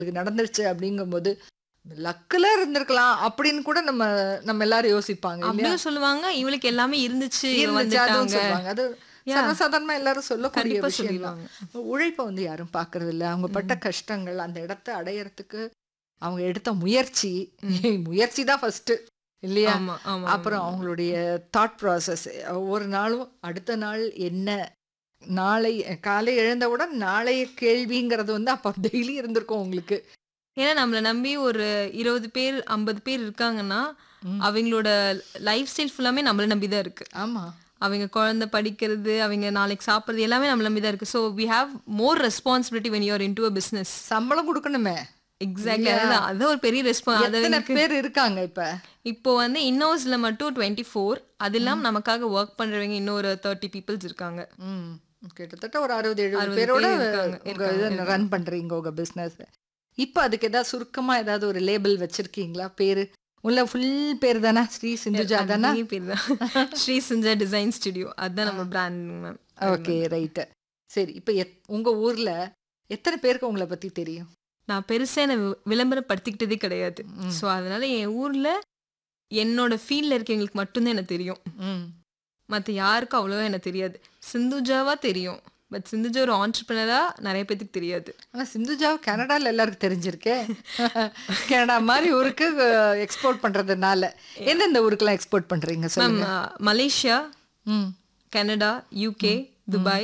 இது நடந்துருச்சு அப்படிங்கும்போது லக்குல இருந்திருக்கலாம் அப்படின்னு கூட நம்ம நம்ம எல்லாரும் யோசிப்பாங்க இல்லையா அப்படியும் சொல்லுவாங்க இவளுக்கு எல்லாமே இருந்துச்சு இவ இருந்துச்சு, அதுவும் வந்துட்டாங்க சொல்லுவாங்க அது Yeah. சர்வசாதாரணமா எல்லாரும் சொல்லக்கூடிய கண்டிப்பா விஷயம் சொல்லிடுவாங்க உழைப்பை வந்து யாரும் பாக்குறது இல்ல அவங்க பட்ட கஷ்டங்கள் அந்த இடத்த அடையறதுக்கு அவங்க எடுத்த முயற்சி முயற்சி தான் ஃபர்ஸ்ட் இல்லையா ஆமா ஆமா அப்புறம் அவங்களுடைய தாட் ப்ராசஸ் ஒவ்வொரு நாளும் அடுத்த நாள் என்ன நாளை காலை எழுந்தவுடன் நாளைய கேள்விங்கிறது வந்து அப்போ டெய்லி இருந்திருக்கும் உங்களுக்கு ஏன்னா நம்மள நம்பி ஒரு இருபது பேர் ஐம்பது பேர் இருக்காங்கன்னா ம். அவங்களோட லைஃப் ஸ்டைல் ஃபுல்லாமே நம்மள நம்பி தான் இருக்கு ஆமா அவங்க குழந்தை படிக்கிறது அவங்க நாளைக்கு சாப்பிட்றது எல்லாமே நம்மள நம்பி தான் இருக்கு so we have more responsibility when you're into a business சம்பளம் கொடுக்கணுமே எக்ஸாக்ட்லி Yeah. அதுதான் அது ஒரு பெரிய ரெஸ்பான்ஸ் எத்தனை அது பேர் இருக்காங்க இப்ப இப்போ வந்து இன்னோஸ்ல மட்டும் டுவெண்ட்டி ஃபோர் அது இல்லாம நமக்காக ஒர்க் பண்றவங்க இன்னொரு தேர்ட்டி பீப்புள்ஸ் இருக்காங்க ம் கிட்டத்தட்ட ஒரு அறுபது எழுபது 60 பேரோட பேர் இருக்காங்க, உங்க இருக்காங்க, இதை இருக்காங்க. ரன் பண்றீங்க உங்க பிசினஸ் இப்ப அதுக்கு ஏதாவது சுருக்கமா ஏதாவது ஒரு லேபிள் வச்சிருக்கீங்களா பேரு உள்ள ஃபுல் பேர் தானே ஸ்ரீ சிந்துஜா தானே அதே பேர் தான் ஸ்ரீ சுஞ்சா டிசைன் ஸ்டுடியோ அதுதான் நம்ம பிராண்ட் மேம் ஓகே ரைட்டு சரி இப்போ எத் உங்க ஊர்ல எத்தனை பேருக்கு உங்களை பத்தி தெரியும் நான் பெருசா என்ன வி- விளம்பரப்படுத்திக்கிட்டதே கிடையாது ம். ஸோ அதனால என் ஊர்ல என்னோட ஃபீல்ட்ல இருக்கவங்களுக்கு மட்டும்தான் எனக்கு தெரியும் ம் மற்ற யாருக்கும் அவ்வளோவா எனக்கு தெரியாது சிந்துஜாவா தெரியும் பட் சிந்துஜா ஒரு ஆண்டர்பிரினரா நிறைய பேத்துக்கு தெரியாது ஆனா சிந்துஜாவை கனடால எல்லாருக்கும் தெரிஞ்சிருக்கே கனடா மாதிரி ஊருக்கு எக்ஸ்போர்ட் பண்றதுனால எந்தெந்த ஊருக்கெல்லாம் எக்ஸ்போர்ட் பண்றீங்க மேம் சொல்லுங்க மலேசியா ம் கனடா யூகே துபாய்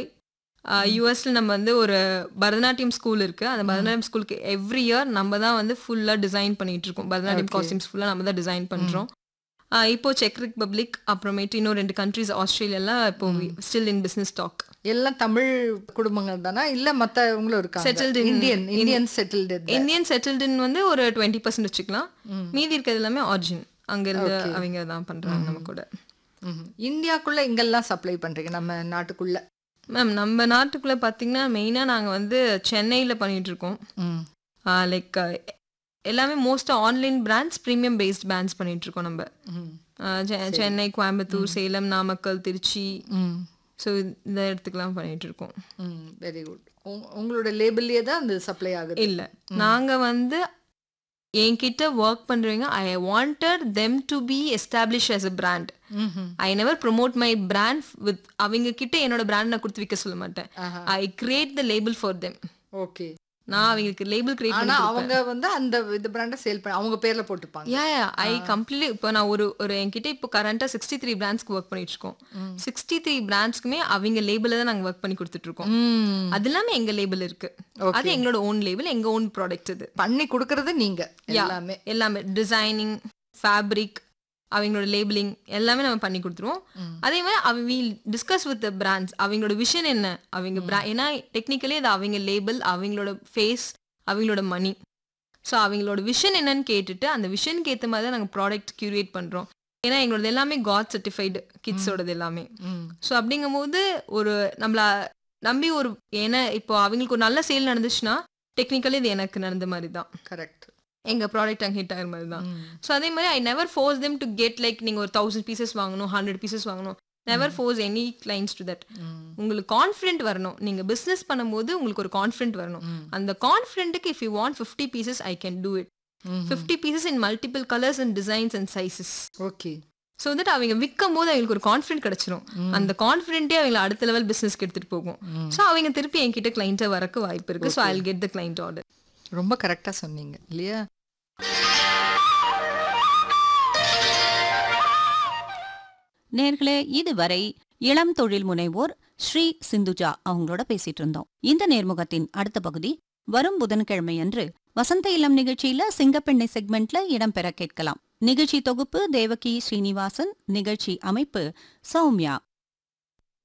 யூஎஸ்ல நம்ம வந்து ஒரு பரதநாட்டியம் ஸ்கூல் இருக்கு அந்த பரதநாட்டியம் ஸ்கூலுக்கு எவ்ரி இயர் நம்ம தான் வந்து ஃபுல்லா டிசைன் பண்ணிட்டு இருக்கோம் பரதநாட்டியம் Okay. காஸ்டியூம்ஸ் ஃபுல்லா நம்ம தான் டிசைன் பண்றோம் ஆ, இப்போ செக் ரிப்பப்ளிக் அப்புறமேட்டு இன்னும் ரெண்டு கண்ட்ரிஸ் ஆஸ்திரேலியாலாம் இப்போ ஸ்டில் இன் பிசினஸ் டாக் எல்லாம் தமிழ் குடும்பங்கள் தானா இல்ல மத்தவங்களும் இருக்காங்க Settled in- Indian Indian settled Indian செட்டில்டுன்னு வந்து ஒரு டுவெண்ட்டி பர்சன்ட் வச்சுக்கலாம் மீதி இருக்கிறது எல்லாமே ஆரிஜின் அங்க இருந்து அவங்க தான் பண்றாங்க நம்ம கூட இந்தியாக்குள்ள எங்கெல்லாம் சப்ளை பண்றீங்க நம்ம நாட்டுக்குள்ள மேம் நம்ம நாட்டுக்குள்ள பாத்தீங்கன்னா மெயினா நாங்க வந்து சென்னையில பண்ணிட்டு இருக்கோம் ம் லைக் எல்லாமே most online brands premium based brands பண்ணிட்டு இருக்கோம் நம்ம ம் ஆஹ் செ- சென்னை கோயம்புத்தூர் சேலம் நாமக்கல் திருச்சி ம் ஸோ இந்த இடத்துக்குலாம் பண்ணிட்டு இருக்கோம் ம் வெரி குட் உங்களோட லேபிள்லயே தான் அந்த சப்ளை ஆகுது இல்ல நாங்க வந்து என்கிட்ட ஒர்க் பண்றவங்க I wanted them to be establish as a brand ம்ஹும். I never promote my brand with அவங்க கிட்ட என்னோட பிராண்ட் நான் கொடுத்து விற்க சொல்ல மாட்டேன் ஆஹா. I create the label for them okay நான் அவங்களுக்கு லேபிள் கிரியேட் ஆனா பண்ணி அவங்க வந்து அந்த இது பிராண்ட சேல் பண்ண அவங்க பேர்ல போட்டுப்பாங்க யா யா ஐ கம்ப்ளீட்லி இப்போ நான் ஒரு ஒரு என்கிட்ட இப்போ கரண்டா சிக்ஸ்டி த்ரீ பிராண்ட்ஸ்க்கு ஒர்க் பண்ணிட்டு இருக்கோம் சிக்ஸ்டி த்ரீ பிராண்ட்ஸ்க்குமே அவங்க லேபிள தான் நாங்க ஒர்க் பண்ணி கொடுத்துட்டு இருக்கோம் ம். அது இல்லாம எங்க லேபிள் இருக்கு அது எங்களோட ஓன் லேபிள் எங்க ஓன் ப்ராடக்ட் இது பண்ணி கொடுக்கறது நீங்க எல்லாமே எல்லாமே டிசைனிங் ஃபேப்ரிக் அவங்களோட லேபிளிங் எல்லாமே நம்ம பண்ணி கொடுத்துருவோம் அதே மாதிரி அவங்க வில் டிஸ்கஸ் வித் பிராண்ட்ஸ் அவங்களோட விஷன் என்ன அவங்க brand- ஏன்னா டெக்னிக்கலி அது அவங்க லேபிள் அவங்களோட ஃபேஸ் அவங்களோட மணி ஸோ அவங்களோட விஷன் என்னன்னு கேட்டுட்டு அந்த விஷனுக்கு ஏற்ற மாதிரி தான் நாங்கள் ப்ராடக்ட் கியூரேட் பண்ணுறோம் ஏன்னா எங்களோட எல்லாமே காட் சர்டிஃபைடு கிட்ஸோடது எல்லாமே ம். ஸோ அப்படிங்கும்போது ஒரு நம்மள நம்பி ஒரு ஏன்னா இப்போ அவங்களுக்கு ஒரு நல்ல சேல் நடந்துச்சுன்னா டெக்னிக்கலி இது எனக்கு நடந்த மாதிரி தான் கரெக்ட் எங்க ப்ராடக்ட் அங்கே ஹிட் ஆகிற மாதிரி தான் ஸோ அதே மாதிரி I never force them to get like நீங்கள் ஒரு தௌசண்ட் பீசஸ் வாங்கணும் ஹண்ட்ரட் பீசஸ் வாங்கணும் never force any clients to that உங்களுக்கு கான்ஃபிடென்ட் வரணும் நீங்க பிசினஸ் பண்ணும்போது உங்களுக்கு ஒரு கான்ஃபிடென்ட் வரணும் அந்த கான்ஃபிடென்ட்டுக்கு if you want fifty pieces I can do it fifty pieces in multiple colours and designs and sizes okay so that அவங்க விற்கும் போது அவங்களுக்கு ஒரு கான்ஃபிடென்ட் கிடைச்சிரும் அந்த கான்ஃபிடென்ட்டே அவங்களை அடுத்த லெவல் பிசினஸ்க்கு எடுத்துட்டு போகும் ஸோ அவங்க திருப்பி என்கிட்ட கிளைண்ட்டை வரக்கு வாய்ப்பு இருக்கு so I get the client order ரொம்ப கரெக்டா சொன்னீங்க இல்லையா நேர்களே இதுவரை இளம் தொழில் முனைவோர் ஸ்ரீ சிந்துஜா அவங்களோட பேசிட்டு இருந்தோம் இந்த நேர்முகத்தின் அடுத்த பகுதி வரும் புதன்கிழமையன்று வசந்த இளம் நிகழ்ச்சியில சிங்கப்பெண்ணை செக்மெண்ட்ல இடம்பெற கேட்கலாம் நிகழ்ச்சி தொகுப்பு தேவகி ஸ்ரீனிவாசன் நிகழ்ச்சி அமைப்பு சௌமியா